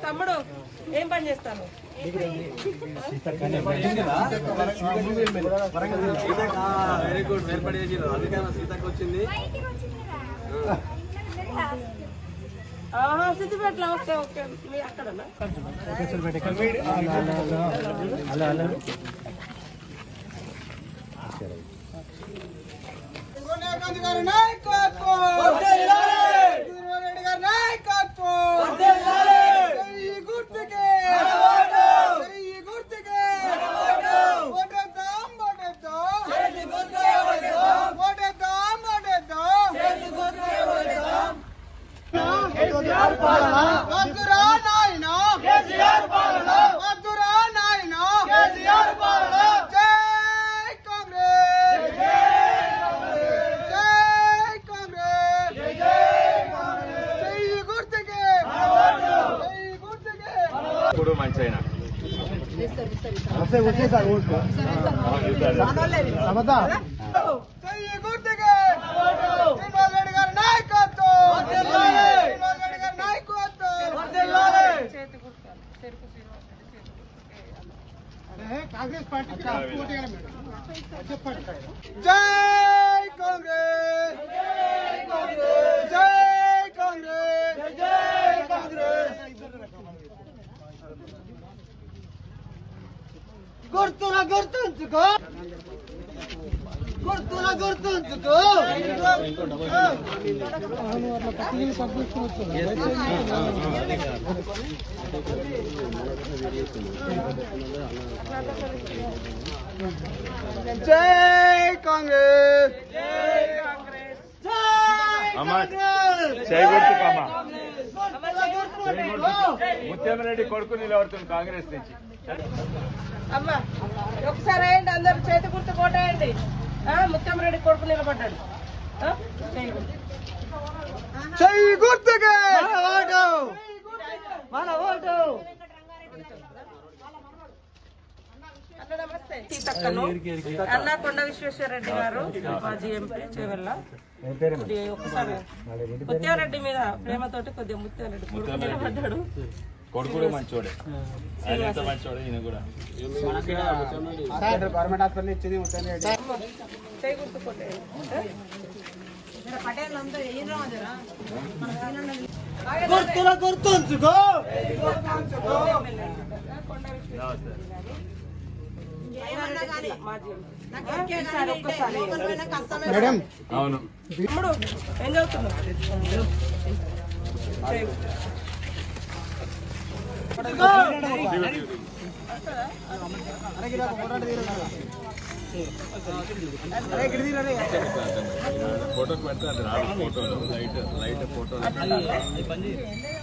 తమ్ముడు ఏం పని చేస్తాను వెరీ గుడ్ ఏర్పాటు చేసి అందుకే సీతకు వచ్చింది ఆహా, సిద్దిపేటలో ఓకే ఓకే మీ అక్కడనా సోనియా గాంధీ గారి నాయకత్వం చంద్రబాబు నాయుడు గారి నాయకత్వం జై గుర్తుకే జై గుర్తుకే ఓటేద్దాం ఓటేద్దాం ఓటేద్దాం ఓటేద్దాం వద్దురా నాయనా వద్దురా నాయనా జై కాంగ్రెస్ జై కాంగ్రెస్ జై గుర్తుకే జై గుర్తుకే ఇప్పుడు మంచి అయినా జై గుర్తుకే శ్రీనివాస్ రెడ్డి గారి నాయకత్వం శ్రీనివాస్ రెడ్డి గారి నాయకత్వం కాంగ్రెస్ పార్టీ జై కాంగ్రెస్ జై కాంగ్రెస్ జై కాంగ్రెస్ జై కాంగ్రెస్ గుర్తుల గుర్తుంచుకో గుర్తుల గుర్తుంచుకో జై కాంగ్రెస్ జై కాంగ్రెస్ జై అమ్మ, కాంగ్రెస్ జై గుర్తుకు అమ్మ. గుర్తుల గుర్తుకు ముత్యంరెడ్డి కొడుకు నిలబడుతుంది కాంగ్రెస్ నుంచి అమ్మా ఒకసారి వేయండి అందరు చేతి గుర్తు కొట్టేయండి ఆ, ముత్యంరెడ్డి కొడుకు నిలబడ్డాడు ఆ, చేయండి. జై గుర్తుకే ఓటు మన ఓటు అన్న నమస్తే సీతక్కను అన్న కొండ విశ్వేశ్వరరెడ్డి గారు మాజీ ఎంపీ చేవెళ్ళ కొద్దిగా ఒకసారి ముత్యారెడ్డి మీద ప్రేమతోటి కొద్దిగా ముత్యారెడ్డి కొడుకు నిలబడ్డాడు కొడుకుడు మంచోడే ఆయన ఎంత మంచోడే ఈయన కూడా గవర్నమెంట్ హాస్పిటల్ ఇచ్చింది చేయి గుర్తు కొట్టేయండి గుర్తుల గుర్తుంచుకో కొండ నమస్తే. విశ్వేశ్వరరెడ్డి మాజీ ఎంపీ. ఈసారి ఒక్కసారి మేడం అవును తమ్ముడు ఏం చదువుతున్నావు చేయి గుర్తు. ఫోటోకి పెడతారు రాదు ఫోటోలు లైట్ లైట్ ఫోటోలు